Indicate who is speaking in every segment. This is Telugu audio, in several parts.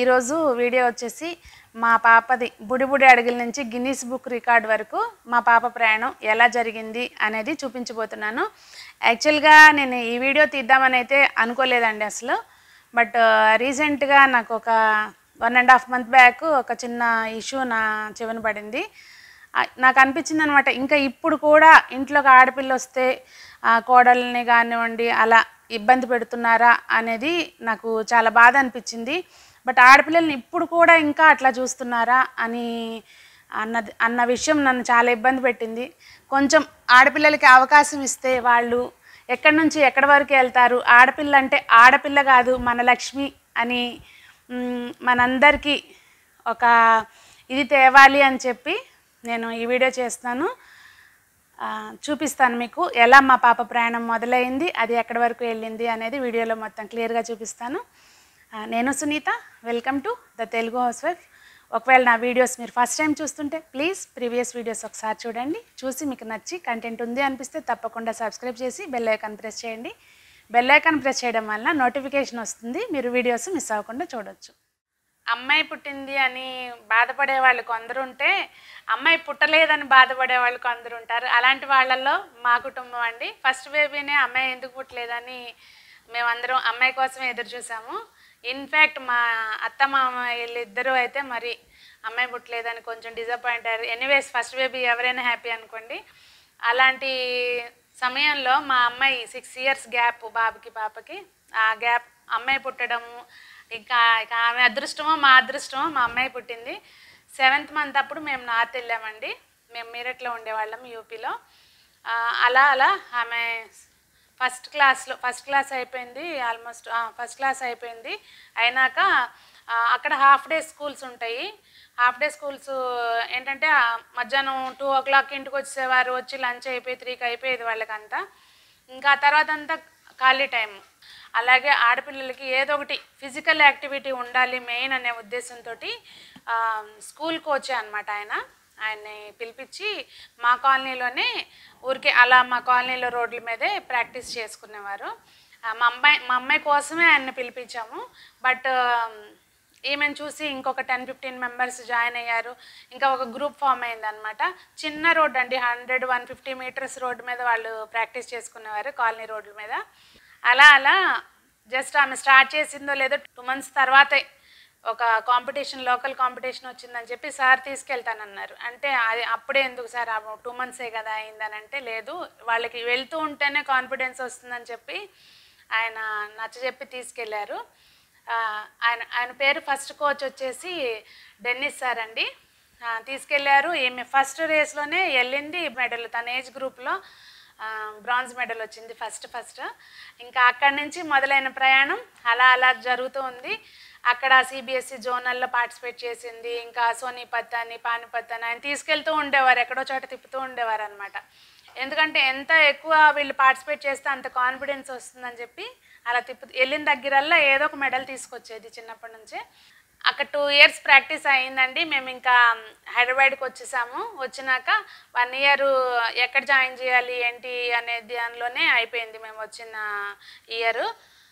Speaker 1: ఈరోజు వీడియో వచ్చేసి మా పాపది బుడి బుడి అడుగుల నుంచి గిన్నీస్ బుక్ రికార్డ్ వరకు మా పాప ప్రయాణం ఎలా జరిగింది అనేది చూపించబోతున్నాను యాక్చువల్గా నేను ఈ వీడియో తీద్దామని అయితే అనుకోలేదండి అసలు బట్ రీసెంట్గా నాకు ఒక one and half month back ఒక చిన్న ఇష్యూ నా చెవిన పడింది ఆ, నాకు అనిపించింది అనమాట ఇంకా ఇప్పుడు కూడా ఇంట్లోకి ఆడపిల్ల వస్తే ఆ, కోడల్ని కానివ్వండి అలా ఇబ్బంది పెడుతున్నారా అనేది నాకు చాలా బాధ అనిపించింది బట్ ఆడపిల్లల్ని ఇప్పుడు కూడా ఇంకా అట్లా చూస్తున్నారా అని అన్నది అన్న విషయం నన్ను చాలా ఇబ్బంది పెట్టింది కొంచెం ఆడపిల్లలకి అవకాశం ఇస్తే వాళ్ళు ఎక్కడి నుంచి ఎక్కడి వరకు వెళ్తారు ఆడపిల్ల అంటే ఆడపిల్ల కాదు మన లక్ష్మి అని మ్, మనందరికీ ఒక ఇది తేవాలి అని చెప్పి నేను ఈ వీడియో చేస్తాను ఆ, చూపిస్తాను మీకు ఎలా మా పాప ప్రయాణం మొదలైంది అది ఎక్కడి వరకు వెళ్ళింది అనేది వీడియోలో మొత్తం క్లియర్గా చూపిస్తాను ఆ, నేను Sunitha welcome to the Telugu housewife ఒకవేళ నా వీడియోస్ మీరు ఫస్ట్ టైం చూస్తుంటే ప్లీజ్ ప్రీవియస్ వీడియోస్ ఒకసారి చూడండి చూసి మీకు నచ్చి కంటెంట్ ఉంది అనిపిస్తే తప్పకుండా సబ్స్క్రైబ్ చేసి బెల్ ఐకాన్ ప్రెస్ చేయండి బెల్ ఐకాన్ ప్రెస్ చేయడం వలన నోటిఫికేషన్ వస్తుంది మీరు వీడియోస్ మిస్ అవ్వకుండా చూడొచ్చు అమ్మాయి పుట్టింది అని బాధపడే వాళ్ళు కొందరు ఉంటే అమ్మాయి పుట్టలేదని బాధపడే వాళ్ళు కొందరు ఉంటారు అలాంటి వాళ్ళల్లో మా కుటుంబం అండి ఫస్ట్ బేబీనే అమ్మాయి ఎందుకు పుట్టలేదని మేమందరం అమ్మాయి కోసం ఎదురు చూసాము ఇన్ఫ్యాక్ట్ మా అత్త మామ వీళ్ళిద్దరూ అయితే మరి అమ్మాయి పుట్టలేదని కొంచెం డిసప్పాయింట్ అయ్యారు ఎనీవేస్ ఫస్ట్ బేబీ ఎవరైనా హ్యాపీ అనుకోండి అలాంటి సమయంలో మా అమ్మాయి సిక్స్ ఇయర్స్ గ్యాప్ బాబుకి పాపకి ఆ గ్యాప్ అమ్మాయి పుట్టడము ఇంకా ఇక ఆమె అదృష్టమో మా అదృష్టమో మా అమ్మాయి పుట్టింది సెవెంత్ మంత్ అప్పుడు మేము నార్త్ వెళ్ళామండి మేము మీరట్లో ఉండేవాళ్ళం యూపీలో ఆ, అలా అలా ఆమె ఫస్ట్ క్లాస్లో ఫస్ట్ క్లాస్ అయిపోయింది ఆల్మోస్ట్ ఫస్ట్ క్లాస్ అయిపోయింది అయినాక ఆ, అక్కడ హాఫ్ డే స్కూల్స్ ఉంటాయి హాఫ్ డే స్కూల్స్ ఏంటంటే ఆ, మధ్యాహ్నం టూ ఓ క్లాక్ ఇంటికి వచ్చేవారు వచ్చి లంచ్ అయిపోయి త్రీకి అయిపోయేది వాళ్ళకంతా ఇంకా ఆ తర్వాత అంతా ఖాళీ టైం అలాగే ఆడపిల్లలకి ఏదో ఒకటి ఫిజికల్ యాక్టివిటీ ఉండాలి మెయిన్ అనే ఉద్దేశంతో స్కూల్కి వచ్చా అనమాట ఆయన ఆయన్ని పిలిపించి మా కాలనీలోనే ఊరికే అలా మా కాలనీలో రోడ్ల మీదే ప్రాక్టీస్ చేసుకునేవారు ఆ, మా అమ్మాయి మా అమ్మాయి కోసమే ఆయన్ని పిలిపించాము బట్ ఈమెను చూసి ఇంకొక టెన్ ఫిఫ్టీన్ మెంబర్స్ జాయిన్ అయ్యారు ఇంకా ఒక గ్రూప్ ఫామ్ అయింది అనమాట చిన్న రోడ్ అండి hundred one fifty metres road మీద వాళ్ళు ప్రాక్టీస్ చేసుకునేవారు కాలనీ రోడ్ల మీద అలా అలా జస్ట్ ఆమె స్టార్ట్ చేసిందో లేదో టూ మంత్స్ తర్వాతే ఒక కాంపిటీషన్ లోకల్ కాంపిటీషన్ వచ్చిందని చెప్పి సార్ తీసుకెళ్తానన్నారు అంటే అది అప్పుడే ఎందుకు సార్ టూ మంత్సే కదా అయిందని అంటే లేదు వాళ్ళకి వెళ్తూ ఉంటేనే కాన్ఫిడెన్స్ వస్తుందని చెప్పి ఆయన నచ్చజెప్పి తీసుకెళ్లారు ఆ, ఆయన ఆయన పేరు ఫస్ట్ కోచ్ వచ్చేసి డెన్నిస్ సార్ అండి ఆ, తీసుకెళ్లారు ఈమె ఫస్ట్ రేస్లోనే వెళ్ళింది మెడల్ తన ఏజ్ గ్రూప్లో బ్రాంజ్ మెడల్ వచ్చింది ఫస్ట్ ఫస్ట్ ఇంకా అక్కడి నుంచి మొదలైన ప్రయాణం అలా అలా జరుగుతూ ఉంది అక్కడ సిబిఎస్ఈ జోనల్లో పార్టిసిపేట్ చేసింది ఇంకా సోనీపత్ అని పానిపత్ అని ఆయన తీసుకెళ్తూ ఉండేవారు ఎక్కడో చోట తిప్పుతూ ఉండేవారు అనమాట ఎందుకంటే ఎంత ఎక్కువ వీళ్ళు పార్టిసిపేట్ చేస్తే అంత కాన్ఫిడెన్స్ వస్తుందని చెప్పి అలా తిప్పు వెళ్ళిన దగ్గరల్లా ఏదో ఒక మెడల్ తీసుకొచ్చేది చిన్నప్పటి నుంచే అక్కడ టూ ఇయర్స్ ప్రాక్టీస్ అయిందండి మేము ఇంకా హైదరాబాద్కి వచ్చేసాము వచ్చినాక వన్ ఇయర్ ఎక్కడ జాయిన్ చేయాలి ఏంటి అనే దానిలోనే అయిపోయింది మేము వచ్చిన ఇయర్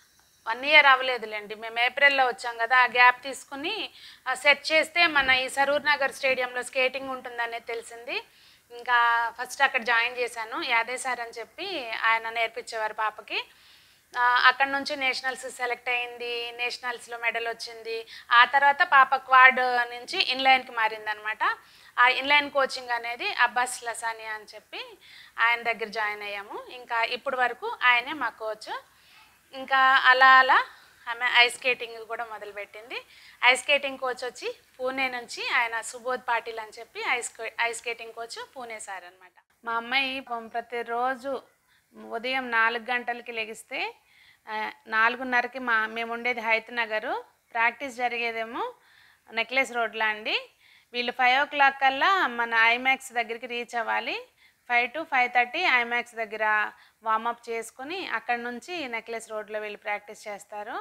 Speaker 1: వన్ ఇయర్ అవ్వలేదులేండి మేము ఏప్రిల్లో వచ్చాం కదా ఆ గ్యాప్ తీసుకుని సెట్ చేస్తే మన ఈ సరూర్ నగర్ స్టేడియంలో స్కేటింగ్ ఉంటుందనేది తెలిసింది ఇంకా ఫస్ట్ అక్కడ జాయిన్ చేశాను యాదవ్ సార్ అని చెప్పి ఆయన నేర్పించేవారు పాపకి ఆ, అక్కడ నుంచి నేషనల్స్ సెలెక్ట్ అయింది నేషనల్స్లో మెడల్ వచ్చింది ఆ తర్వాత పాప క్వాడ్ నుంచి ఇన్లైన్కి మారిందనమాట ఆ ఇన్లైన్ కోచింగ్ అనేది అబ్బాస్ లసానియా అని చెప్పి ఆయన దగ్గర జాయిన్ అయ్యాము ఇంకా ఇప్పుడు వరకు ఆయనే మా కోచ్ ఇంకా అలా అలా ఆమె ఐస్ స్కేటింగ్ కూడా మొదలుపెట్టింది ఐస్ స్కేటింగ్ కోచ్ వచ్చి పూణే నుంచి ఆయన సుబోధ్ పాటిల్ అని చెప్పి ఐస్ స్కే- ice skating coach Pune sir అనమాట మా అమ్మాయి పాపం ప్రతిరోజు ఉదయం నాలుగు గంటలకి లెగిస్తే ఆ, నాలుగున్నరకి మా మేము ఉండేది హైత్ నగరు ప్రాక్టీస్ జరిగేదేమో నెక్లెస్ రోడ్లో అండి వీళ్ళు ఫైవ్ ఓ క్లాక్ కల్లా మన ఐమాక్స్ దగ్గరికి రీచ్ అవ్వాలి five to five thirty IMAX దగ్గర వార్మప్ చేసుకుని అక్కడ నుంచి నెక్లెస్ రోడ్లో వీళ్ళు ప్రాక్టీస్ చేస్తారు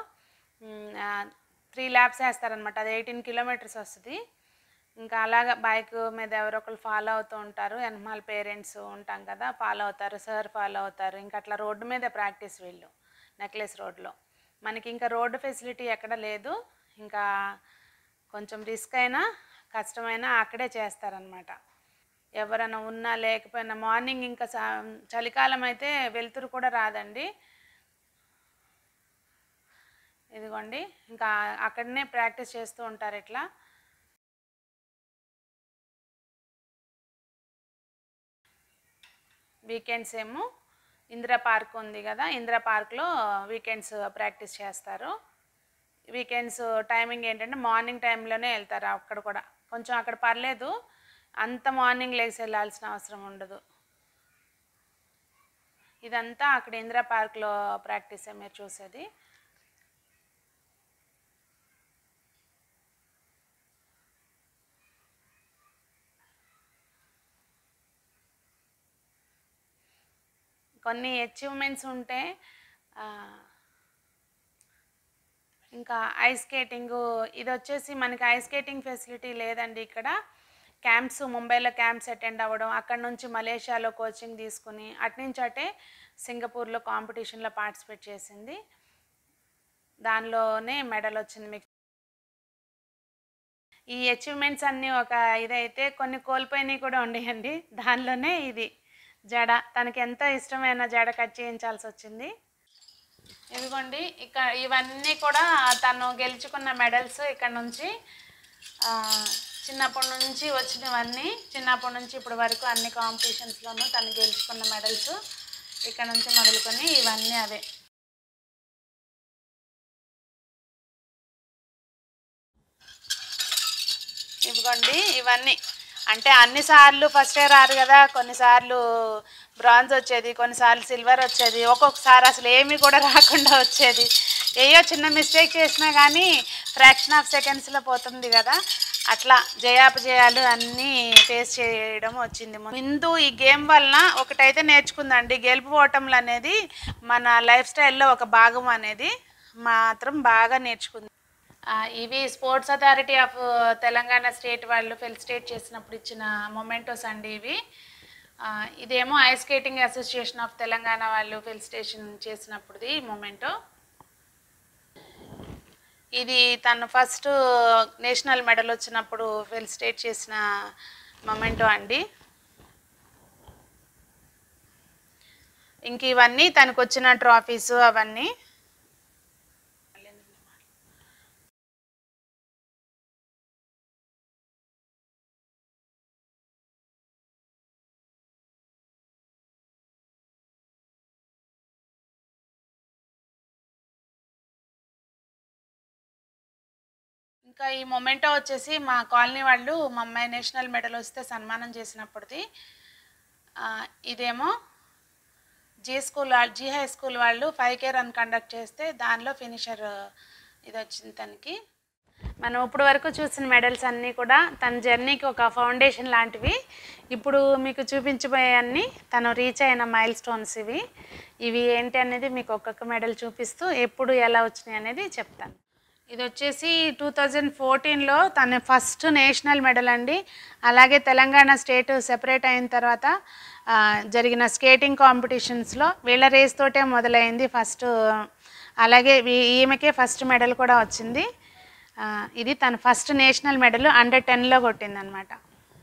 Speaker 1: త్రీ ల్యాబ్స్ వేస్తారనమాట అది ఎయిటీన్ కిలోమీటర్స్ వస్తుంది ఇంకా అలాగ బైక్ మీద ఎవరో ఒకరు ఫాలో అవుతూ ఉంటారు వెనమాల పేరెంట్స్ ఉంటాం కదా ఫాలో అవుతారు సార్ ఫాలో అవుతారు ఇంకా అట్లా రోడ్డు మీద ప్రాక్టీస్ వీళ్ళు నెక్లెస్ రోడ్లో మనకి ఇంకా రోడ్డు ఫెసిలిటీ ఎక్కడ లేదు ఇంకా కొంచెం రిస్క్ అయినా కష్టమైనా అక్కడే చేస్తారనమాట ఎవరైనా ఉన్నా లేకపోయినా మార్నింగ్ ఇంకా సా- చలికాలం అయితే వెలుతురు కూడా రాదండి ఇదిగోండి ఇంకా అక్కడనే ప్రాక్టీస్ చేస్తూ ఉంటారు ఇట్లా వీకెండ్స్ ఏమో ఇందిరా పార్క్ ఉంది కదా ఇందిరా పార్క్లో వీకెండ్స్ ప్రాక్టీస్ చేస్తారు వీకెండ్స్ టైమింగ్ ఏంటంటే మార్నింగ్ టైంలోనే వెళ్తారు అక్కడ కూడా కొంచెం అక్కడ పర్లేదు అంత మార్నింగ్ లేచి వెళ్ళాల్సిన అవసరం ఉండదు ఇదంతా అక్కడ ఇందిరా పార్క్లో ప్రాక్టీసే మీరు చూసేది కొన్ని అచీవ్మెంట్స్ ఉంటే ఆ, ఇంకా ఐస్ స్కేటింగ్ ఇది వచ్చేసి మనకి ఐస్ స్కేటింగ్ ఫెసిలిటీ లేదండి ఇక్కడ క్యాంప్స్ ముంబైలో క్యాంప్స్ అటెండ్ అవ్వడం అక్కడ నుంచి మలేషియాలో కోచింగ్ తీసుకుని అట్నుంచి అటే సింగపూర్లో కాంపిటీషన్లో పార్టిసిపేట్ చేసింది దానిలోనే మెడల్ వచ్చింది మీకు ఈ అచీవ్మెంట్స్ అన్నీ ఒక ఇదైతే కొన్ని కోల్పోయినవి కూడా ఉండేయండి దానిలోనే ఇది జడ తనకి ఎంతో ఇష్టమైన జడ కట్ చేయించాల్సి వచ్చింది ఇదిగోండి ఇక్కడ ఇవన్నీ కూడా తను గెలుచుకున్న మెడల్స్ ఇక్కడ నుంచి ఆ, చిన్నప్పటి నుంచి వచ్చినవన్నీ చిన్నప్పటి నుంచి ఇప్పటి వరకు అన్ని కాంపిటీషన్స్లోనూ తను గెలుచుకున్న మెడల్స్ ఇక్కడ నుంచి మొదలుకొని ఇవన్నీ అవే ఇదిగోండి ఇవన్నీ అంటే అన్ని సార్లు ఫస్టే రారు కదా కొన్నిసార్లు బ్రాంజ్ వచ్చేది కొన్నిసార్లు సిల్వర్ వచ్చేది ఒక్కొక్కసారి అసలు ఏమీ కూడా రాకుండా వచ్చేది ఏయో చిన్న మిస్టేక్ చేసినా కానీ ఫ్రాక్షన్ ఆఫ్ సెకండ్స్లో పోతుంది కదా అట్లా జయాపజయాలు అన్నీ ఫేస్ చేయడం వచ్చింది ముందు ఈ గేమ్ వలన ఒకటైతే నేర్చుకుందండి గెలుపు ఓటములు అనేది మన లైఫ్ స్టైల్లో ఒక భాగం అనేది మాత్రం బాగా నేర్చుకుంది ఆ, ఇవి sports authority of Telangana state వాళ్ళు ఫెలిసిటేట్ చేసినప్పుడు ఇచ్చిన మొమెంటోస్ అండి ఇవి ఆ, ఇదేమో ice skating association of Telangana వాళ్ళు ఫెలిసిటేషన్ చేసినప్పుడుది ఈ మొమెంటో ఇది తను ఫస్ట్ నేషనల్ మెడల్ వచ్చినప్పుడు ఫెలిసిటేట్ చేసిన మొమెంటో అండి ఇంక ఇవన్నీ తనకు వచ్చిన ట్రాఫీస్ అవన్నీ ఇంకా ఈ మొమెంటో వచ్చేసి మా కాలనీ వాళ్ళు మా అమ్మాయి నేషనల్ మెడల్ వస్తే సన్మానం చేసినప్పటిది ఆ, ఇదేమో జీ స్కూల్ వాళ్ళు జీ హై స్కూల్ వాళ్ళు ఫైవ్ కే రన్ కండక్ట్ చేస్తే దానిలో ఫినిషర్ ఇది వచ్చింది తనకి మనం ఇప్పుడు వరకు చూసిన మెడల్స్ అన్నీ కూడా తన జర్నీకి ఒక ఫౌండేషన్ లాంటివి ఇప్పుడు మీకు చూపించబోయే అన్నీ తను రీచ్ అయిన మైల్ స్టోన్స్ ఇవి ఇవి ఏంటి అనేది మీకు ఒక్కొక్క మెడల్ చూపిస్తూ ఎప్పుడు ఎలా వచ్చినాయి అనేది చెప్తాను ఇది వచ్చేసి టూ థౌజండ్ ఫోర్టీన్లో తన ఫస్ట్ నేషనల్ మెడల్ అండి అలాగే తెలంగాణ స్టేట్ సెపరేట్ అయిన తర్వాత ఆ, జరిగిన స్కేటింగ్ కాంపిటీషన్స్లో వీళ్ళ రేస్ తోటే మొదలైంది ఫస్ట్ అలాగే వీ- ఈమెకే ఫస్ట్ మెడల్ కూడా వచ్చింది ఆ, ఇది తన ఫస్ట్ నేషనల్ మెడల్ అండర్ టెన్లో కొట్టిందనమాట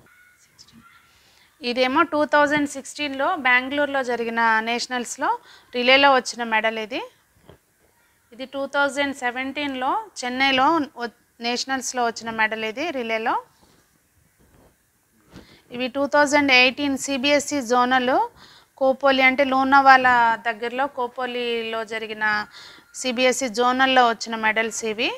Speaker 1: ఇదేమో టూ థౌజండ్ సిక్స్టీన్లో బెంగళూరులో జరిగిన నేషనల్స్లో రిలేలో వచ్చిన మెడల్ ఇది ఇది టూ థౌజండ్ సెవెంటీన్లో చెన్నైలో వ- నేషనల్స్లో వచ్చిన మెడల్ ఇది రిలేలో ఇవి two thousand eighteen CBSE zonal Khopoli అంటే లోనావాలా దగ్గరలో కోపోలిలో జరిగిన సిబిఎస్ఈ జోనల్లో వచ్చిన మెడల్స్ ఇవి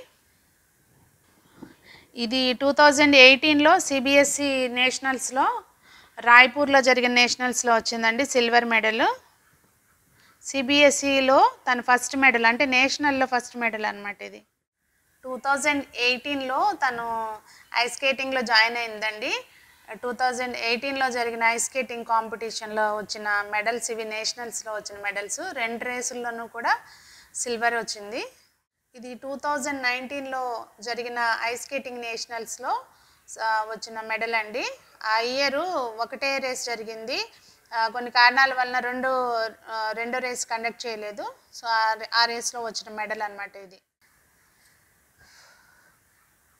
Speaker 1: ఇది టూ థౌజండ్ ఎయిటీన్లో సిబిఎస్ఈ నేషనల్స్లో రాయ్పూర్లో జరిగిన నేషనల్స్లో వచ్చిందండి సిల్వర్ మెడల్ సిబిఎస్ఈలో తన ఫస్ట్ మెడల్ అంటే నేషనల్లో ఫస్ట్ మెడల్ అనమాట ఇది టూ థౌజండ్ ఎయిటీన్లో తను ఐస్ స్కేటింగ్లో జాయిన్ అయిందండి టూ థౌజండ్ ఎయిటీన్లో జరిగిన ఐస్ స్కేటింగ్ కాంపిటీషన్లో వచ్చిన మెడల్స్ ఇవి నేషనల్స్లో వచ్చిన మెడల్స్ రెండు రేసుల్లోనూ కూడా సిల్వర్ వచ్చింది ఇది టూ థౌజండ్ నైన్టీన్లో జరిగిన ఐస్ స్కేటింగ్ నేషనల్స్లో స- వచ్చిన మెడల్ అండి ఆ ఇయర్ ఒకటే రేస్ జరిగింది ఆ, కొన్ని కారణాల వలన రెండు ఆ, రెండో రేస్ కండక్ట్ చేయలేదు సో ఆ రే- ఆ రేస్లో వచ్చిన మెడల్ అనమాట ఇది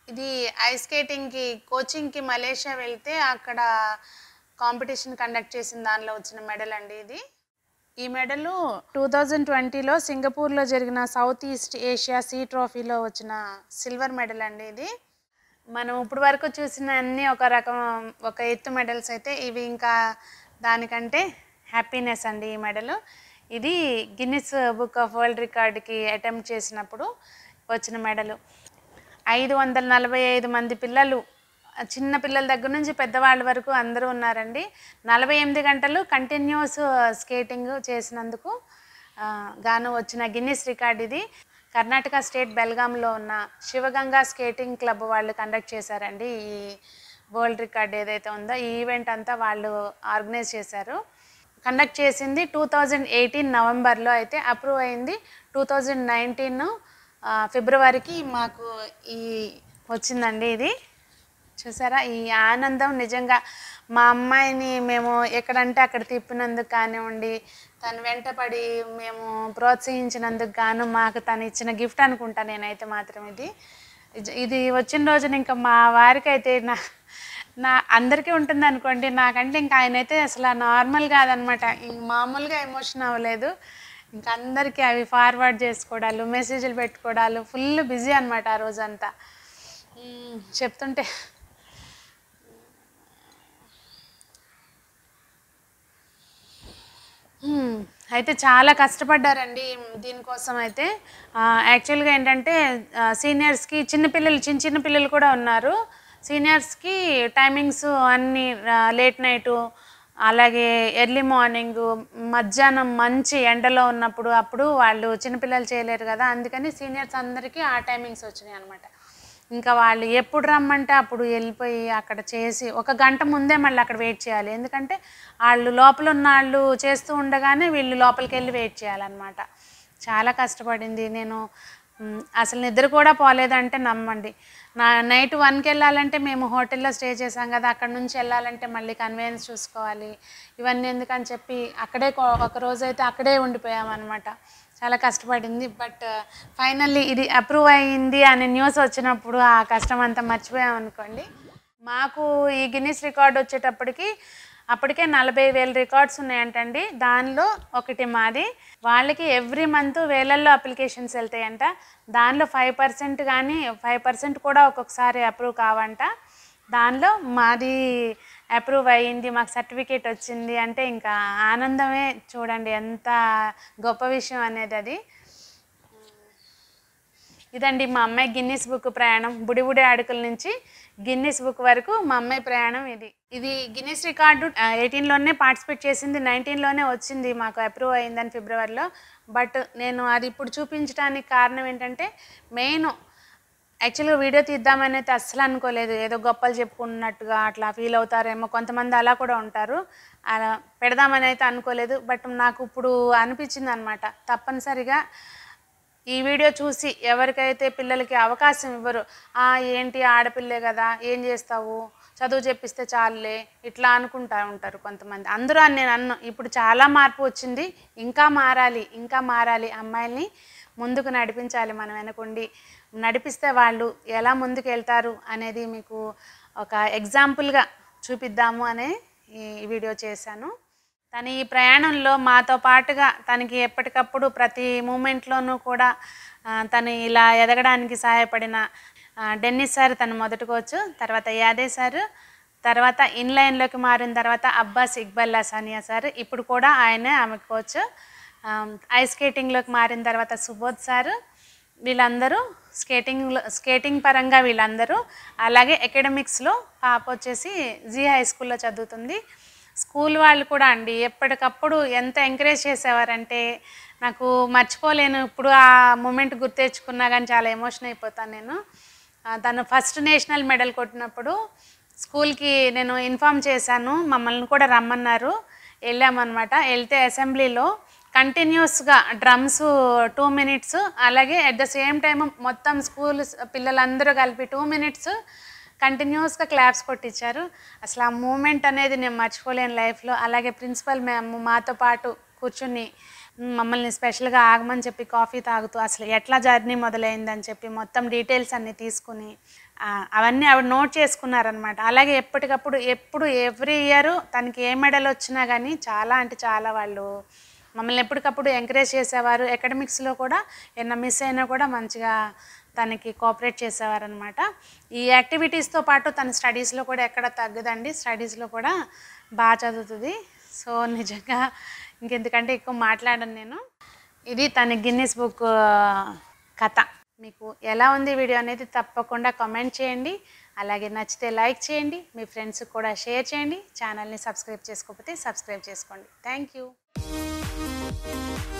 Speaker 1: ఇది ఐస్ స్కేటింగ్కి కోచింగ్కి మలేషియా వెళ్తే అక్కడ కాంపిటీషన్ కండక్ట్ చేసిన దానిలో వచ్చిన మెడల్ అండి ఇది ఈ మెడలు టూ థౌజండ్ ట్వంటీలో సింగపూర్లో జరిగిన సౌత్ ఈస్ట్ ఏషియా సీ ట్రోఫీలో వచ్చిన సిల్వర్ మెడల్ అండి ఇది మనం ఇప్పుడు వరకు చూసిన అన్ని ఒక రకం ఒక ఎత్తు మెడల్స్ అయితే ఇవి ఇంకా దానికంటే హ్యాపీనెస్ అండి ఈ మెడల్ ఇది గిన్నిస్ బుక్ ఆఫ్ వరల్డ్ రికార్డ్కి అటెంప్ట్ చేసినప్పుడు వచ్చిన మెడలు ఐదు వందల నలభై ఐదు మంది పిల్లలు చిన్న పిల్లల దగ్గర నుంచి పెద్దవాళ్ళ వరకు అందరూ ఉన్నారండి నలభై ఎనిమిది గంటలు కంటిన్యూస్ స్కేటింగ్ చేసినందుకు ఆ, గాను వచ్చిన గిన్నిస్ రికార్డ్ ఇది కర్ణాటక స్టేట్ బెల్గాంలో ఉన్న శివగంగా స్కేటింగ్ క్లబ్ వాళ్ళు కండక్ట్ చేశారండి ఈ వరల్డ్ రికార్డ్ ఏదైతే ఉందో ఈ ఈవెంట్ అంతా వాళ్ళు ఆర్గనైజ్ చేశారు కండక్ట్ చేసింది టూ థౌజండ్ ఎయిటీన్ నవంబర్లో అయితే అప్రూవ్ అయింది టూ థౌజండ్ నైన్టీన్ ఫిబ్రవరికి మాకు ఈ వచ్చిందండి ఇది చూసారా ఈ ఆనందం నిజంగా మా అమ్మాయిని మేము ఎక్కడంటే అక్కడ తిప్పినందుకు కానివ్వండి తను వెంటపడి మేము ప్రోత్సహించినందుకు గాను మాకు తను ఇచ్చిన గిఫ్ట్ అనుకుంటా నేనైతే మాత్రం ఇది ఇది- ఇది వచ్చిన రోజున ఇంకా మా వారికి అయితే నా నా అందరికీ ఉంటుంది అనుకోండి నాకంటే ఇంకా ఆయన అయితే అసలు నార్మల్ కాదనమాట ఇంక మామూలుగా ఎమోషన్ అవ్వలేదు ఇంకా అందరికీ అవి ఫార్వర్డ్ చేసుకోవడాలు మెసేజ్లు పెట్టుకోవడాలు ఫుల్ బిజీ అనమాట ఆ రోజంతా మ్మ్, చెప్తుంటే మ్మ్. అయితే చాలా కష్టపడ్డారండి దీనికోసం అయితే ఆ, యాక్చువల్గా ఏంటంటే ఆ, సీనియర్స్కి చిన్నపిల్లలు చిన్న చిన్న పిల్లలు కూడా ఉన్నారు సీనియర్స్కి టైమింగ్స్ అన్నీ ఆ, లేట్ నైటు అలాగే ఎర్లీ మార్నింగ్ మధ్యాహ్నం మంచి ఎండలో ఉన్నప్పుడు అప్పుడు వాళ్ళు చిన్నపిల్లలు చేయలేరు కదా అందుకని సీనియర్స్ అందరికీ ఆ టైమింగ్స్ వచ్చినాయి అనమాట ఇంకా వాళ్ళు ఎప్పుడు రమ్మంటే అప్పుడు వెళ్ళిపోయి అక్కడ చేసి ఒక గంట ముందే మళ్ళీ అక్కడ వెయిట్ చేయాలి ఎందుకంటే వాళ్ళు లోపల ఉన్న వాళ్ళు చేస్తూ ఉండగానే వీళ్ళు లోపలికి వెళ్ళి వెయిట్ చేయాలన్నమాట చాలా కష్టపడింది నేను మ్, అసలు నిద్ర కూడా పోలేదంటే నమ్మండి నా నైట్ వన్కి వెళ్ళాలంటే మేము హోటల్లో స్టే చేసాం కదా అక్కడ నుంచి వెళ్ళాలంటే మళ్ళీ కన్వీనియన్స్ చూసుకోవాలి ఇవన్నీ ఎందుకని చెప్పి అక్కడే కో- ఒక రోజు అయితే అక్కడే ఉండిపోయామన్నమాట చాలా కష్టపడింది బట్ ఫైనల్లీ ఇది అప్రూవ్ అయ్యింది అనే న్యూస్ వచ్చినప్పుడు ఆ కష్టం అంతా మర్చిపోయాం అనుకోండి మాకు ఈ గిన్నిస్ రికార్డ్ వచ్చేటప్పటికి అప్పటికే నలభై వేల రికార్డ్స్ ఉన్నాయంటండి దానిలో ఒకటి మాది వాళ్ళకి ఎవ్రీ మంత్ వేలల్లో అప్లికేషన్స్ వెళ్తాయంట దానిలో ఫైవ్ పర్సెంట్ కానీ ఫైవ్ పర్సెంట్ కూడా ఒక్కొక్కసారి అప్రూవ్ కావంట దానిలో మాది అప్రూవ్ అయ్యింది మాకు సర్టిఫికేట్ వచ్చింది అంటే ఇంకా ఆనందమే చూడండి ఎంత గొప్ప విషయం అనేది అది ఇదండి మా అమ్మాయి గిన్నిస్ బుక్ ప్రయాణం బుడిబుడి అడుగుల నుంచి గిన్నిస్ బుక్ వరకు మా అమ్మాయి ప్రయాణం ఇది ఇది గిన్నిస్ రికార్డు ఎయిటీన్లోనే పార్టిసిపేట్ చేసింది నైన్టీన్లోనే వచ్చింది మాకు అప్రూవ్ అయిందని ఫిబ్రవరిలో బట్ నేను అది ఇప్పుడు చూపించడానికి కారణం ఏంటంటే మెయిన్ యాక్చువల్గా వీడియో తీద్దామని అయితే అస్సలు అనుకోలేదు ఏదో గొప్పలు చెప్పుకున్నట్టుగా అట్లా ఫీల్ అవుతారేమో కొంతమంది అలా కూడా ఉంటారు అలా పెడదామని అయితే అనుకోలేదు బట్ నాకు ఇప్పుడు అనిపించింది అనమాట తప్పనిసరిగా ఈ వీడియో చూసి ఎవరికైతే పిల్లలకి అవకాశం ఇవ్వరు "ఆ, ఏంటి ఆడపిల్లే కదా ఏం చేస్తావు చదువు చెప్పిస్తే చాలులే ఇట్లా అనుకుంటా ఉంటారు కొంతమంది అందరూ అని నేను అన్ను ఇప్పుడు చాలా మార్పు వచ్చింది ఇంకా మారాలి ఇంకా మారాలి అమ్మాయిల్ని ముందుకు నడిపించాలి మనం వెనకుండి నడిపిస్తే వాళ్ళు ఎలా ముందుకు వెళ్తారు అనేది మీకు ఒక ఎగ్జాంపుల్గా చూపిద్దాము అనే ఈ వీడియో చేశాను తన ఈ ప్రయాణంలో మాతో పాటుగా తనకి ఎప్పటికప్పుడు ప్రతి మూమెంట్లోనూ కూడా ఆ, తను ఇలా ఎదగడానికి సహాయపడిన ఆ, డెన్నిస్ సార్ తను మొదటి కోచ్ తర్వాత యాదే సార్ తర్వాత ఇన్లైన్లోకి మారిన తర్వాత అబ్బాస్ ఇక్బల్ సానియా సార్ ఇప్పుడు కూడా ఆయనే ఆమె కోచ్ ఆ, ఐస్ స్కేటింగ్లోకి మారిన తర్వాత సుబోధ్ సార్ వీళ్ళందరూ స్కేటింగ్ స్కేటింగ్ పరంగా వీళ్ళందరూ అలాగే అకాడమిక్స్లో పాప వచ్చేసి జీ హై స్కూల్లో చదువుతుంది స్కూల్ వాళ్ళు కూడా అండి ఎప్పటికప్పుడు ఎంత ఎంకరేజ్ చేసేవారంటే నాకు మర్చిపోలేను ఇప్పుడు ఆ మూమెంట్ గుర్తెచ్చుకున్నా కానీ చాలా ఎమోషన్ అయిపోతాను నేను ఆ, తను ఫస్ట్ నేషనల్ మెడల్ కొట్టినప్పుడు స్కూల్కి నేను ఇన్ఫామ్ చేశాను మమ్మల్ని కూడా రమ్మన్నారు వెళ్ళామన్నమాట వెళ్తే అసెంబ్లీలో కంటిన్యూస్గా డ్రమ్స్ టూ మినిట్స్ అలాగే అట్ ద సేమ్ టైం మొత్తం స్కూల్ పిల్లలందరూ కలిపి టూ మినిట్స్ కంటిన్యూస్గా క్లాప్స్ కొట్టించారు అసలు ఆ మూమెంట్ అనేది నేను మర్చిపోలేను లైఫ్లో అలాగే ప్రిన్సిపల్ మ్యామ్ మాతో పాటు కూర్చుని మమ్మల్ని స్పెషల్గా ఆగమని చెప్పి కాఫీ తాగుతూ అసలు ఎట్లా జర్నీ మొదలైందని చెప్పి మొత్తం డీటెయిల్స్ అన్నీ తీసుకుని ఆ, అవన్నీ ఆవిడ నోట్ చేసుకున్నారనమాట అలాగే ఎప్పటికప్పుడు ఎప్పుడు ఎవ్రీ ఇయర్ తనకి ఏ మెడల్ వచ్చినా కానీ చాలా అంటే చాలా వాళ్ళు మమ్మల్ని ఎప్పటికప్పుడు ఎంకరేజ్ చేసేవారు అకాడమిక్స్లో కూడా ఏమన్నా మిస్ అయినా కూడా మంచిగా తనకి కోఆపరేట్ చేసేవారు అనమాట ఈ యాక్టివిటీస్తో పాటు తన స్టడీస్లో కూడా ఎక్కడ తగ్గదండి స్టడీస్లో కూడా బాగా చదువుతుంది సో నిజంగా ఇంకెందుకంటే ఎక్కువ మాట్లాడను నేను ఇది తన గిన్నిస్ బుక్ కథ మీకు ఎలా ఉంది వీడియో అనేది తప్పకుండా కామెంట్ చేయండి అలాగే నచ్చితే లైక్ చేయండి మీ ఫ్రెండ్స్కి కూడా షేర్ చేయండి ఛానల్ని సబ్స్క్రైబ్ చేసుకోకపోతే సబ్స్క్రైబ్ చేసుకోండి థ్యాంక్ యూ